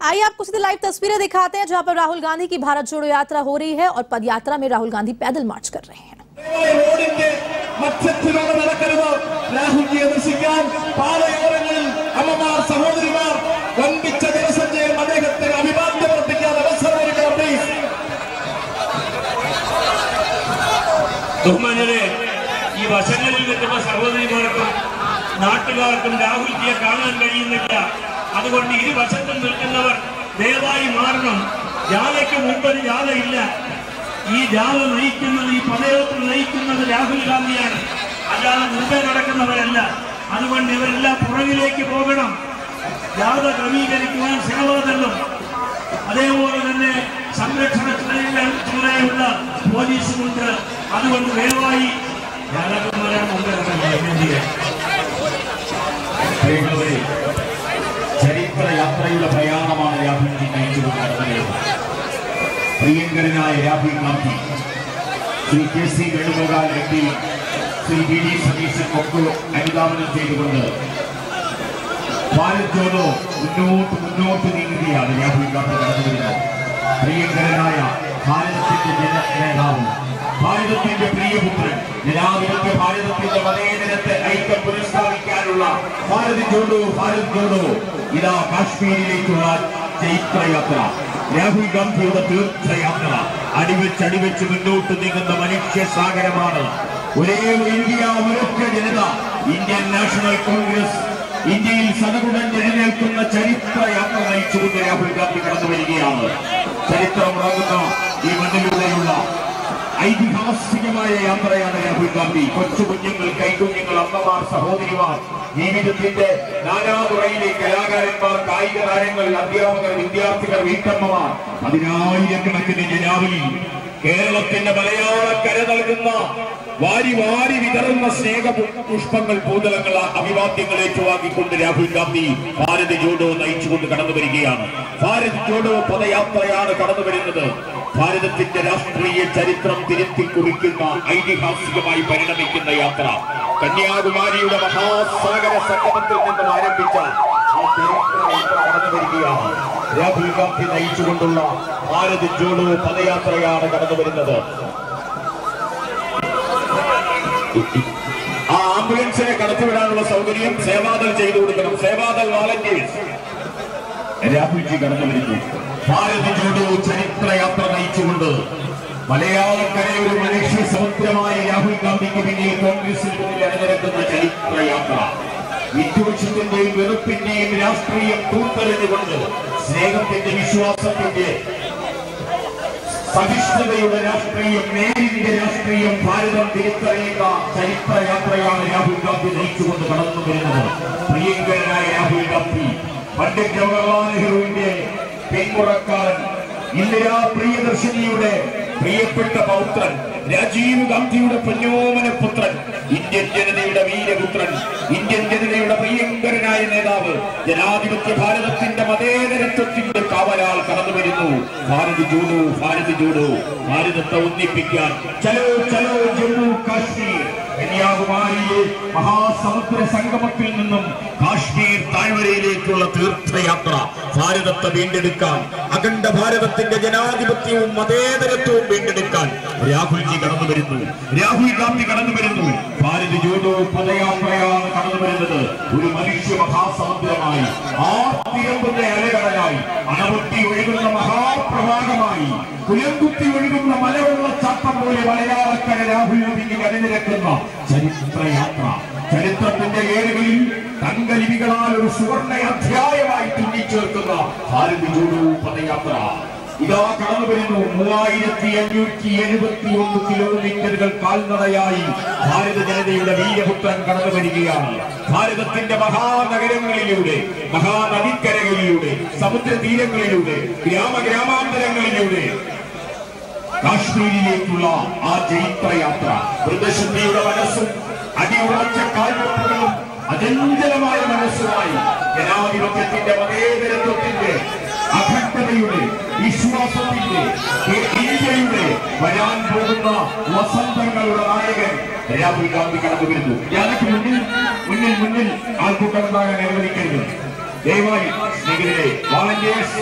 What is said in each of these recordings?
आइए आपको सीधे लाइव तस्वीरें दिखाते हैं जहां पर राहुल गांधी की भारत जोड़ो यात्रा हो रही है और पदयात्रा में राहुल गांधी पैदल मार्च कर रहे हैं റോഡിന്റെ മധ്യത്തിലൂടെ നടക്കരുത് രാഹുൽജിയെ ദർശിക്കാൻ പാതയോരങ്ങളിൽ അമ്മമാർ സഹോദരിമാർ വമ്പിച്ച ജനസഞ്ചയം അദ്ദേഹത്തെ അഭിവാദ്യം വർദ്ധിക്കാൻ അവസരമൊരുക്കണം പ്ലീസ് ബഹുമാനരെ ഈ വശങ്ങളിൽ നിൽക്കുന്ന സഹോദരിമാർക്കും നാട്ടുകാർക്കും രാഹുൽജിയെ കാണാൻ കഴിയുന്നില്ല അതുകൊണ്ട് ഇരുവശത്തും നിൽക്കുന്നവർ ദയവായി മാറണം ജാഥയ്ക്ക് മുമ്പൊരു ജാഥയില്ല ഈ ജാഥ നയിക്കുന്നത് ഈ പദയാത്ര നയിക്കുന്നത് രാഹുൽ ഗാന്ധിയാണ് അല്ലാതെ മുമ്പേ നടക്കുന്നവരല്ല അതുകൊണ്ട് ഇവരെല്ലാം പുറകിലേക്ക് പോകണം ജാഥ ക്രമീകരിക്കുവാൻ സേവാദളും അതേപോലെ തന്നെ സംരക്ഷണ ചുമതല ചുമതലയുള്ള പോലീസുമുണ്ട് അതുകൊണ്ട് ദയവായി രാജാക്കന്മാരാണ് മുമ്പേ ഇറങ്ങുന്നത്. പ്രിയമുള്ളവരെ ചരിത്ര യാത്രയുടെ പ്രയാണമാണ് രാഹുൽജി നയിച്ചുകൊണ്ട് നടന്നത് പ്രിയങ്കരനായ Rahul Gandhi Shri K C Venugopal M P Shri V D Satheesan ഒക്കെ അനുധാവനം ചെയ്തുകൊണ്ട് ഭാരത് ജോഡോ മുന്നോട്ട് മുന്നോട്ട് നീങ്ങുകയാണ് രാഹുൽ ഗാന്ധി നടന്നു വരുന്നത് പ്രിയങ്കരനായ ഭാരതത്തിന്റെ ജന നേതാവ് ഭാരതത്തിന്റെ പ്രിയപുത്രൻ ജനാധിപത്യ ഭാരതത്തിന്റെ മതേതരത്തെ ഐക്യം പുനഃസ്ഥാപിക്കാനുള്ള ഭാരത് ജോഡോ ഭാരത് ജോഡോ ഇതാ കാശ്മീരിലേക്കുള്ള ചൈത്രയാത്ര രാഹുൽ ഗാന്ധിയുടെ തീർത്ഥയാത്ര അടിവെച്ച് അടിവെച്ച് മുന്നോട്ട് നീങ്ങുന്ന മനുഷ്യ സാഗരമാണ് ഒരേ ഒരു ഇന്ത്യ ഒരൊറ്റ ജനത ഇന്ത്യൻ നാഷണൽ കോൺഗ്രസ് ഇന്ത്യയിൽ സതകുടൻ എഴുന്നേൽക്കുന്ന ചരിത്ര യാത്ര നയിച്ചുകൊണ്ട് രാഹുൽ ഗാന്ധി കടന്നു വരികയാണ് ചരിത്രമുറങ്ങുന്ന ഈ മണ്ണിലൂടെയുള്ള ഐതിഹാസികമായ യാത്രയാണ് രാഹുൽ ഗാന്ധി കൊച്ചു കുഞ്ഞുങ്ങൾ കൈകുഞ്ഞുങ്ങൾ അമ്മമാർ സഹോദരിമാർ ജീവിതത്തിന്റെ നാനാതുറയിലെ കലാകാരന്മാർ കായിക താരങ്ങൾ അധ്യാപകർ വിദ്യാർത്ഥികൾ വീട്ടമ്മമാർ പതിനായിരക്കണക്കിന് ജനാവലി കേരളത്തിന്റെ മലയാളക്കര നൽകുന്ന വാരി വാരി വിതറുന്ന സ്നേഹ പു- പുഷ്പങ്ങൾ പൂതലങ്ങൾ അഭിവാദ്യങ്ങൾ ഏറ്റുവാങ്ങിക്കൊണ്ട് രാഹുൽ ഗാന്ധി ഭാരത് ജോഡോ നയിച്ചുകൊണ്ട് കടന്നു വരികയാണ് ഭാരത് ജോഡോ പദയാത്രയാണ് കടന്നു വരുന്നത് ഭാരതത്തിന്റെ രാഷ്ട്രീയ ചരിത്രം തിരുത്തി കുറിക്കുന്ന ഐതിഹാസികമായി പരിണമിക്കുന്ന യാത്ര കന്യാകുമാരിയുടെ മഹാസാഗര സംഗമത്തിൽ നിന്നും ആരംഭിച്ച ആ ചരിത്ര യാത്ര കടന്നു വരികയാണ് രാഹുൽ ഗാന്ധി നയിച്ചുകൊണ്ടുള്ള ഭാരത് ജോഡോ പദയാത്രയാണ് കടന്നു വരുന്നത് ആ ആംബുലൻസിനെ കടത്തിവിടാനുള്ള സൗകര്യം സേവാദൽ ചെയ്തു കൊടുക്കണം സേവാദൽ വാലന്റിയേഴ്സ് രാഹുൽജി കടന്നു വരുന്നു ഭാരത് ജോഡോ ചരിത്രയാത്ര നയിച്ചുകൊണ്ട് മലയാളക്കരയെ ഒരു മനുഷ്യ സമുദ്രമായ രാഹുൽ ഗാന്ധിക്ക് പിന്നിൽ കോൺഗ്രസിന് മുന്നിൽ അണിനിരക്കുന്ന ചരിത്രയാത്ര വിദ്വേഷത്തിന്റെയും വെറുപ്പിന്റെയും രാഷ്ട്രീയം തൂത്തെറിഞ്ഞുകൊണ്ട് സ്നേഹത്തിന്റെ വിശ്വാസത്തിന്റെ സഹിഷ്ണുതയുടെ രാഷ്ട്രീയം നേരിന്റെ രാഷ്ട്രീയം ഭാരതം തിരിച്ചറിയുന്ന ചരിത്രയാത്രയാണ് രാഹുൽ ഗാന്ധി നയിച്ചുകൊണ്ട് കടന്നു വരുന്നത് പ്രിയങ്കരനായ രാഹുൽ ഗാന്ധി പണ്ഡിറ്റ് ജവഹർലാൽ നെഹ്റുവിന്റെ പിന്മുറക്കാരൻ ഇന്ദിരാ പ്രിയദർശിനിയുടെ പ്രിയപ്പെട്ട പൗത്രൻ രാജീവ് ഗാന്ധിയുടെ പൊന്നോമന പുത്രൻ ഇന്ത്യൻ ജനതയുടെ വീരപുത്രൻ ഇന്ത്യൻ ജനതയുടെ പ്രിയങ്കരനായ നേതാവ് ജനാധിപത്യ ഭാരതത്തിന്റെ മതേതരത്വത്തിന്റെ കാവലാൽ കടന്നു വരുന്നു ഭാരത് ജോഡോ ഭാരത് ജോഡോ ഭാരതത്തെ ഒന്നിപ്പിക്കാൻ ചലോ ചലോ ജമ്മു കാശ്മീർ കന്യാകുമാരിയിലെ മഹാസമുദ്ര സംഗമത്തിൽ നിന്നും കാശ്മീർ താഴ്വരയിലേക്കുള്ള തീർത്ഥയാത്ര ഭാരതത്തെ വീണ്ടെടുക്കാൻ അഖണ്ഡ ഭാരതത്തിന്റെ ജനാധിപത്യവും മതേതരത്വവും വീണ്ടെടുക്കാൻ രാഹുൽജി കടന്നു വരുന്നു രാഹുൽ ഗാന്ധി കടന്നു വരുന്നു ഭാരത് ജോഡോ പദയാത്രയാണ് കടന്നു വരുന്നത് ഒരു മനുഷ്യ മഹാസമുദ്രമായി ആ തിരമ്പുന്ന അലകടലായി അണവത്തി ഒഴുകുന്ന മഹാപ്രവാഹമായി കുലംകുത്തി ഒഴുകുന്ന മലവെള്ളച്ചാട്ടം പോലെ മലയാളക്കര രാഹുൽ ഗാന്ധിക്ക് അണിനിരക്കുന്ന ചരിത്രയാത്ര ചരിത്രത്തിന്റെ ഏടുകളിൽ തങ്കലിപികളാൽ ഒരു സുവർണ അധ്യായമായി തുന്നിച്ചേർക്കുന്ന ഭാരത് ജോഡോ പദയാത്ര ഇതാ കടന്നു വരുന്നു മൂവായിരത്തി അഞ്ഞൂറ്റി എഴുപത്തി ഒന്ന് കിലോമീറ്ററുകൾ കാൽനടയായി ഭാരത ജനതയുടെ വീരപുത്രൻ കടന്നു വരികയാണ് ഭാരതത്തിന്റെ മഹാനഗരങ്ങളിലൂടെ മഹാനദിക്കരകളിലൂടെ സമുദ്രതീരങ്ങളിലൂടെ ഗ്രാമഗ്രാമാന്തരങ്ങളിലൂടെ കാശ്മീരിലേക്കുള്ള ആ ജൈത്രയാത്ര മൃതശുദ്ധിയുടെ മനസ്സും അടിയുറച്ച കാൽവെപ്പുകളും അചഞ്ചലമായ മനസ്സുമായി ജനാധിപത്യത്തിന്റെ മതേതരത്വത്തിന്റെ അഖണ്ഡതയുടെ വിശ്വാസത്തിന്റെ ഈ ഇന്ത്യയുടെ വരാൻ പോകുന്ന വസന്തങ്ങളുടെ നായകൻ രാഹുൽ ഗാന്ധി കടന്നു വരുന്നു ഞാനൊക്കെ മുന്നിൽ മുന്നിൽ മുന്നിൽ ആൾക്കൂട്ടം ഉണ്ടാകാൻ അനുവദിക്കരുത് ദയവായി സ്നേഹിതരെ വാളണ്ടിയേഴ്സ്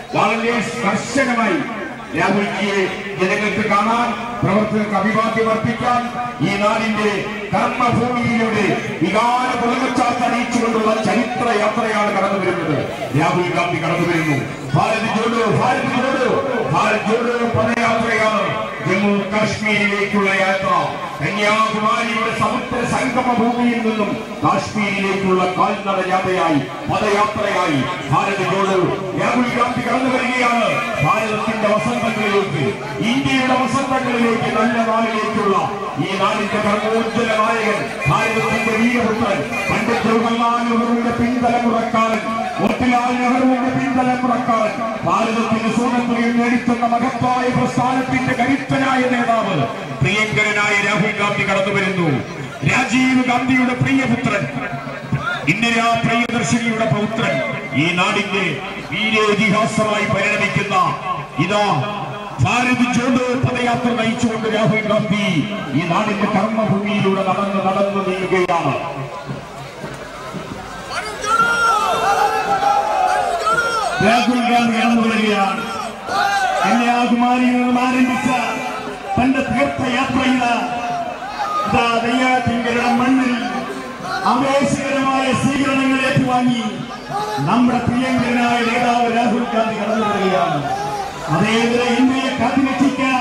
വാളണ്ടിയേഴ്സ് കർശനമായി രാഹുൽജിയെ ജനങ്ങൾക്ക് കാണാൻ പ്രവർത്തകർക്ക് അഭിവാദ്യം അർപ്പിക്കാൻ ഈ നാടിന്റെ കർമ്മഭൂമിയിലൂടെ വികാര പുറകച്ചാർത്ത് അറിയിച്ചുകൊണ്ടുള്ള ചരിത്ര യാത്രയാണ് കടന്നു വരുന്നത് രാഹുൽ ഗാന്ധി കടന്നു വരുന്നു ഭാരത് ജോഡോ ഭാരത് ജോഡോ ഭാരത് ജോഡോ പദയാത്രയാണ് ജമ്മു കാശ്മീരിലേക്കുള്ള യാത്ര കന്യാകുമാരിയുടെ സമുദ്ര സംഗമ ഭൂമിയിൽ നിന്നും കാശ്മീരിലേക്കുള്ള കാൽനട യാത്രയായി പദയാത്രയായി ഭാരത് ജോഡോ രാഹുൽ ഗാന്ധി കടന്നു വരികയാണ് ഭാരതത്തിന്റെ വസന്തങ്ങളിലേക്ക് ഇന്ത്യയുടെ വസന്തങ്ങളിലേക്ക് നല്ല നാളിലേക്കുള്ള ഈ നാടിന്റെ കർമ്മോജ്വല നായകൻ ഭാരതത്തിന്റെ വീരപുത്രൻ പണ്ഡിറ്റ് ജവഹർലാൽ നെഹ്റുവിന്റെ പിൻതലമുറക്കാരൻ മോത്തിലാൽ നെഹ്റുവിന്റെ പിൻതലമുറക്കാരൻ ഭാരതത്തിന് സ്വാതന്ത്ര്യം നേടിത്തന്ന മഹത്തായ പ്രസ്ഥാനത്തിന്റെ കരുത്തനായ നേതാവ് പ്രിയങ്കരനായ രാഹുൽ ഗാന്ധി കടന്നു വരുന്നു രാജീവ് ഗാന്ധിയുടെ പ്രിയപുത്രൻ ഇന്ദിരാ പ്രിയദർശിനിയുടെ പൗത്രൻ ഈ നാടിന്റെ വീരേതിഹാസമായി പരിണമിക്കുന്ന ഇതാ ഭാരത് ജോഡോ പദയാത്ര നയിച്ചുകൊണ്ട് രാഹുൽ ഗാന്ധി ഈ നാടിന്റെ കർമ്മഭൂമിയിലൂടെ നടന്ന് നടന്നു നീങ്ങുകയാണ് രാഹുൽ ഗാന്ധി കടന്നു വരികയാണ് കന്യാകുമാരിയിൽ നിന്നും ആരംഭിച്ച തന്റെ തീർത്ഥയാത്രയില ഇതാ നെയ്യാറ്റിങ്കരുടെ മണ്ണിൽ ആവേശകരമായ സ്വീകരണങ്ങൾ ഏറ്റുവാങ്ങി നമ്മുടെ പ്രിയങ്കരനായ നേതാവ് രാഹുൽ ഗാന്ധി കടന്നു വരികയാണ് അതേതര ഇന്ത്യയെ കാത്തുരക്ഷിക്കാൻ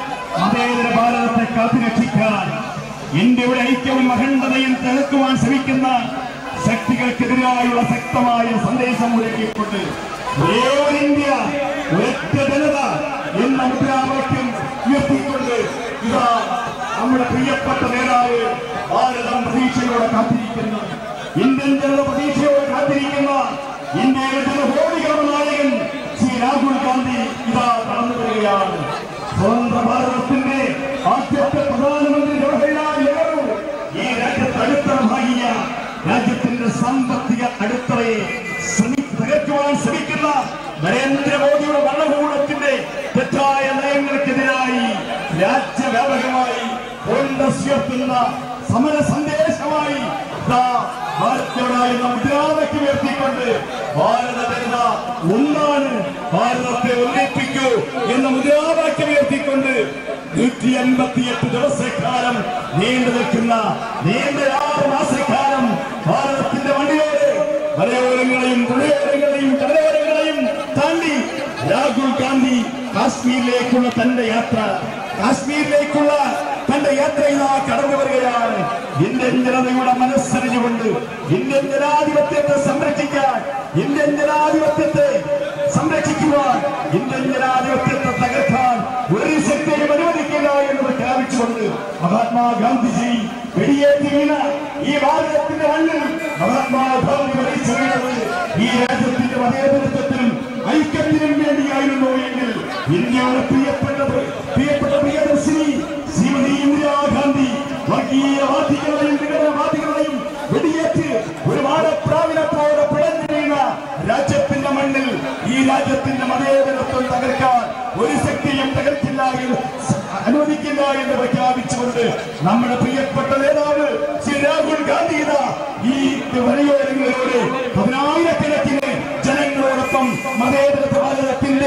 അതേതര ഭാരതത്തെ കാത്തുരക്ഷിക്കാൻ ഇന്ത്യയുടെ ഐക്യവും അഖണ്ഡതയും തകർക്കുവാൻ ശ്രമിക്കുന്ന ശക്തികൾക്കെതിരായുള്ള ശക്തമായ സന്ദേശം മുഴക്കിക്കൊണ്ട് ഒരേ ഒരു ഇന്ത്യ ഒരൊറ്റ ജനത എന്ന മുദ്രാവാക്യം ഉയർത്തിക്കൊണ്ട് ഇതാ നമ്മുടെ പ്രിയപ്പെട്ട നേതാവ് ഭാരതം പ്രതീക്ഷയോടെ കാത്തിരിക്കുന്ന ഇന്ത്യൻ ജനത പ്രതീക്ഷയോടെ കാത്തിരിക്കുന്ന ഇന്ത്യയുടെ ജനകോടികളുടെ നായകൻ ശ്രീ രാഹുൽ ഗാന്ധി ഇതാ കടന്നു വരികയാണ് സ്വതന്ത്ര ഭാരതത്തിന്റെ ആദ്യത്തെ പ്രധാനമന്ത്രി ജവഹർലാൽ നെഹ്റു ഈ രാജ്യത്ത് അടിത്തറമാകിയ രാജ്യത്തിന്റെ സാമ്പത്തിക അടിത്തറയെ ശ്രമി- തകർക്കുവാൻ ശ്രമിക്കുന്ന നരേന്ദ്രമോദിയുടെ ഭരണകൂടത്തിന്റെ തെറ്റായ നയങ്ങൾക്കെതിരായി രാജ്യവ്യാപകമായി കോൺഗ്രസ് ഉയർത്തുന്ന സമര സന്ദേശമായി ദാ ഭാരതത്തോടായി മുദ്രാവാക്യം ഉയർത്തിക്കൊണ്ട് ഭാരത ജനത ഒന്നാണ് ഭാരതത്തെ ഒന്നിപ്പിക്കൂ എന്ന മുദ്രാവാക്യം ഉയർത്തിക്കൊണ്ട് നൂറ്റി അൻപത്തിയെട്ട് ദിവസക്കാലം നീണ്ടു നിൽക്കുന്ന നീണ്ട ആറ് മാസക്കാലം ഭാരതത്തിന്റെ മണ്ണിലോട് മലയോരങ്ങളെയും പുഴയോരങ്ങളെയും കടലോരങ്ങളെയും താണ്ടി രാഹുൽ ഗാന്ധി കാശ്മീരിലേക്കുള്ള തന്റെ യാത്ര കാശ്മീരിലേക്കുള്ള തന്റെ യാത്ര ഇതാ കടന്നു വരികയാണ് ഇന്ത്യൻ ജനതയുടെ മനസ്സറിഞ്ഞുകൊണ്ട് ഇന്ത്യൻ ജനാധിപത്യത്തെ സംരക്ഷിക്കാൻ ഇന്ത്യൻ ജനാധിപത്യത്തെ സംരക്ഷിക്കുവാൻ ഇന്ത്യൻ ജനാധിപത്യത്തെ തകർക്കാൻ ഒരു ശക്തിയും അനുവദിക്കില്ല എന്ന് പ്രഖ്യാപിച്ചുകൊണ്ട് മഹാത്മാഗാന്ധിജി വെടിയേറ്റി വീണ ഈ ഭാരതത്തിന്റെ മണ്ണിൽ മഹാത്മാഗാന്ധി മരിച്ചു വീണത് ഈ രാജ്യത്തിന്റെ മതേതരത്വത്തിനും ഐക്യത്തിനും വേണ്ടിയായിരുന്നു എങ്കിൽ ഇന്ത്യയുടെ പ്രിയപ്പെട്ടത് പ്രിയപ്പെട്ട പ്രിയദർശിനി ശ്രീമതി ഇന്ദിരാഗാന്ധി വർഗീയവാദികളെയും വിഘടനവാദികളെയും വെടിയേറ്റ് ഒരു വാഴപ്രാവിനെ പോലെ പിഴഞ്ഞു വീണ രാജ്യത്തിന്റെ മണ്ണിൽ ഈ രാജ്യത്തിന്റെ മതേതരത്വം തകർക്കാൻ ഒരു ശക്തിയും തകർക്കില്ല എന്ന് അനുവദിക്കില്ല എന്ന് പ്രഖ്യാപിച്ചുകൊണ്ട് നമ്മുടെ പ്രിയപ്പെട്ട നേതാവ് ശ്രീ രാഹുൽ ഗാന്ധി ഇതാ ഈ വഴിയോരങ്ങളിലൂടെ പതിനായിരക്കണക്കിന് ജനങ്ങളോടൊപ്പം മതേതര ഭാരതത്തിന്റെ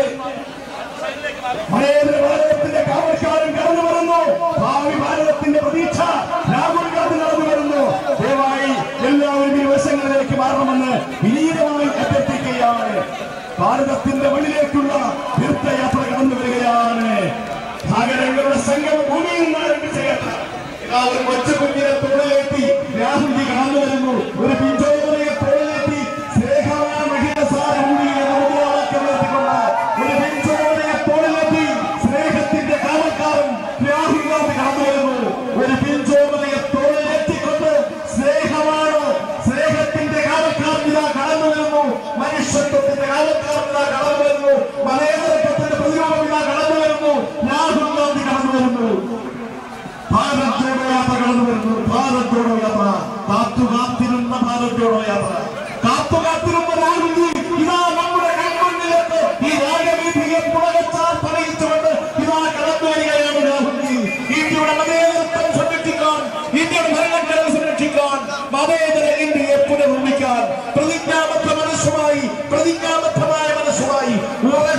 മതേതര ഭാരതത്തിന്റെ കാവൽക്കാരൻ കടന്നു വരുന്നു ഭാവി ഭാരതത്തിന്റെ പ്രതീക്ഷ രാഹുൽ ഗാന്ധി നടന്നു വരുന്നു ദയവായി എല്ലാവരും ഈ വശങ്ങളിലേക്ക് മാറണമെന്ന് വിനീതമായി അഭ്യർത്ഥിക്കുകയാണ് ഭാരതത്തിന്റെ മണ്ണിലേക്കുള്ള തീർത്ഥയാത്ര കടന്നു വരികയാണ് സാഗരങ്ങളുടെ സംഗമ ഭൂമിയിൽ നിന്ന് ആരംഭിച്ച യാത്ര ഇതാ ഒരു കൊച്ചു കുഞ്ഞിനെ തോളിലേറ്റി രാഹുൽജി കടന്നു വരുന്നു ഒരു പിഞ്ചോദരയെ തോളിലേറ്റി സ്നേഹമായ മഹിള സാരഭൂമിയിലെ മുദ്രാവാക്യം ഉയർത്തിക്കൊണ്ട് ഒരു പിഞ്ചോദരയെ തോളിലേറ്റി സ്നേഹത്തിന്റെ കാവൽക്കാരൻ രാഹുൽ ഗാന്ധി കടന്നു വരുന്നു ഒരു പിഞ്ചോദരയെ തോളിലേറ്റിക്കൊണ്ട് സ്നേഹമാണ് സ്നേഹത്തിന്റെ കാവൽക്കാരൻ ഇതാ കടന്നു വരുന്നു മനുഷ്യത്വത്തിന്റെ കാവൽക്കാരൻ ഇതാ കടന്നു വരുന്നു മലയാളത്വത്തിന്റെ പ്രതിരൂപം ഇതാ കടന്നു വരുന്നു രാഹുൽ ഗാന്ധി കടന്നു വരുന്നു ഭാരത് ജോഡോ യാത്ര കടന്നു വരുന്നു ഭാരത് ജോഡോ യാത്ര കാത്തു കാത്തിരുന്ന ഭാരത് ജോഡോ യാത്ര കാത്തു കാത്തിരുന്ന രാഹുൽജി ഇതാ നമ്മുടെ കൺമുന്നിലേക്ക് ഈ രാഗവീതിയെ പുറകച്ചാൽ പറയിച്ചുകൊണ്ട് ഇതാ കടന്നു വരികയാണ് രാഹുൽജി ഇന്ത്യയുടെ മതേതരത്വം സംരക്ഷിക്കാൻ ഇന്ത്യയുടെ ഭരണഘടന സംരക്ഷിക്കാൻ മതേതര ഇന്ത്യയെ പുനർനിർമ്മിക്കാൻ പ്രതിജ്ഞാബദ്ധ മനസ്സുമായി പ്രതിജ്ഞാബദ്ധമായ മനസ്സുമായി ഉറച്ച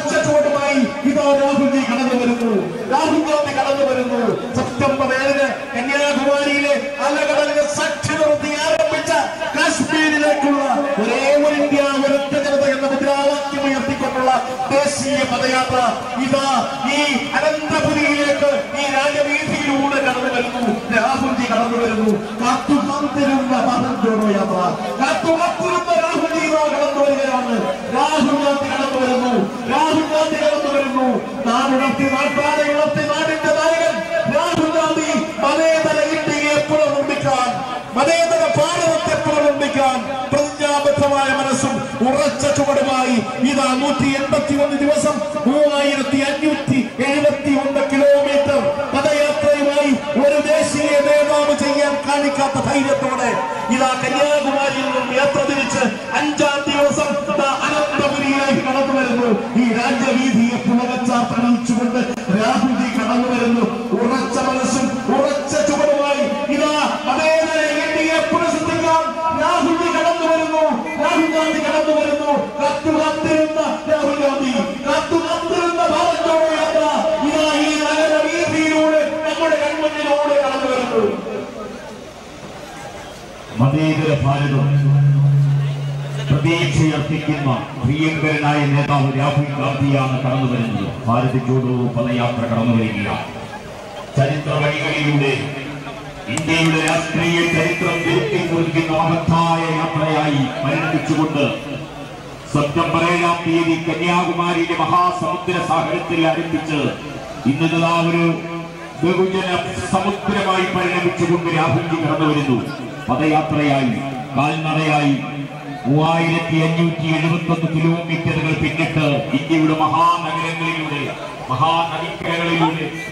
രാഹുൽജി കടന്നു വരുന്നു രാഹുൽ ഗാന്ധി കടന്നു വരുന്നു സെപ്റ്റംബർ ഏഴിന് കന്യാകുമാരിയിലെ അലകടലിന് സാക്ഷി നിർത്തി ആരംഭിച്ച കാശ്മീരിലേക്കുള്ള ഒരേ ഒരു ഇന്ത്യ ഒരൊറ്റ ജനത എന്ന മുദ്രാവാക്യം ഉയർത്തിക്കൊണ്ടുള്ള ദേശീയ പദയാത്ര ഇതാ ഈ അനന്തപുരിയിലേക്ക് ഈ രാജവീതിയിലൂടെ കടന്നു വരുന്നു രാഹുൽജി കടന്നു വരുന്നു കാത്തു കാത്തിരുന്ന ഭാരത് ജോഡോ യാത്ര കാത്തു കാത്തിരുന്ന രാഹുൽജി ഇതാ കടന്നു വരികയാണ് രാഹുൽ ഗാന്ധി കടന്നു വരുന്നു രാഹുൽ ഗാന്ധി കടന്നു വരുന്നു നാടുണർത്തി നാട്ടാതെ ഉണർത്തി നാടിന്റെ നായകൻ രാഹുൽ ഗാന്ധി മതേതര ഇന്ത്യയെ പുനർനിർമ്മിക്കാൻ മതേതര ഭാരതത്തെ പുനർനിർമ്മിക്കാൻ പ്രതിജ്ഞാബദ്ധമായ മനസ്സും ഉറച്ച ചുവടുമായി ഇതാ നൂറ്റി എൺപത്തി ഒന്ന് ദിവസം മൂവായിരത്തി അഞ്ഞൂറ്റി എഴുപത്തി ഒന്ന് കിലോമീറ്റർ പദയാത്രയുമായി ഒരു ദേശീയ നേതാവ് ചെയ്യാൻ കാണിക്കാത്ത ധൈര്യത്തോടെ ഇതാ കന്യാകുമാരിയിൽ നിന്നും യാത്ര തിരിച്ച് അഞ്ചാം ദിവസം ഇതാ അനന്തപുരിയിലേക്ക് കടന്നു വരുന്നു ഈ രാജ്യവീതിയെ പുനരച്ചാർത്തണിയിച്ചുകൊണ്ട് രാഹുൽജി കടന്നു വരുന്നു ഉറച്ച മനസ്സും ഉറച്ച ചുവടുമായി ഇതാ അതേതര ഇന്ത്യയെ പുനഃസൃഷ്ടിക്കാൻ രാഹുൽജി കടന്നു വരുന്നു രാഹുൽ ഗാന്ധി കടന്നു വരുന്നു കത്തു കാത്തിരുന്ന രാഹുൽ ഗാന്ധി കത്തു കാത്തിരുന്ന ഭാരത് ജോഡോ യാത്ര ഇതാ ഈ നഗരവീതിയിലൂടെ നമ്മുടെ കൺമുന്നിലൂടെ കടന്നു വരുന്നു മതേതര ഭാരതം പ്രതീക്ഷയർപ്പിക്കുന്ന പ്രിയങ്കരനായ നേതാവ് രാഹുൽ ഗാന്ധിയാണ് കടന്നു വരുന്നത് ഭാരത് ജോഡോ പദയാത്ര കടന്നു വരികയാണ് ചരിത്ര വഴികളിലൂടെ ഇന്ത്യയുടെ രാഷ്ട്രീയ ചരിത്രം തിരുത്തി കുറിക്കുന്ന മഹത്തായ യാത്രയായി പരിണമിച്ചുകൊണ്ട് സെപ്റ്റംബർ ഏഴാം തീയതി കന്യാകുമാരിയിലെ മഹാസമുദ്ര സാഗരത്തിൽ ആരംഭിച്ച് ഇന്ന് ഇതാ ഒരു ബഹുജന സമുദ്രമായി പരിണമിച്ചുകൊണ്ട് രാഹുൽജി കടന്നു വരുന്നു പദയാത്രയായി കാൽനടയായി മൂവായിരത്തി അഞ്ഞൂറ്റി എഴുപത്തി ഒന്ന് കിലോമീറ്ററുകൾ പിന്നിട്ട് ഇന്ത്യയുടെ മഹാനഗരങ്ങളിലൂടെ മഹാനദിക്കരകളിലൂടെ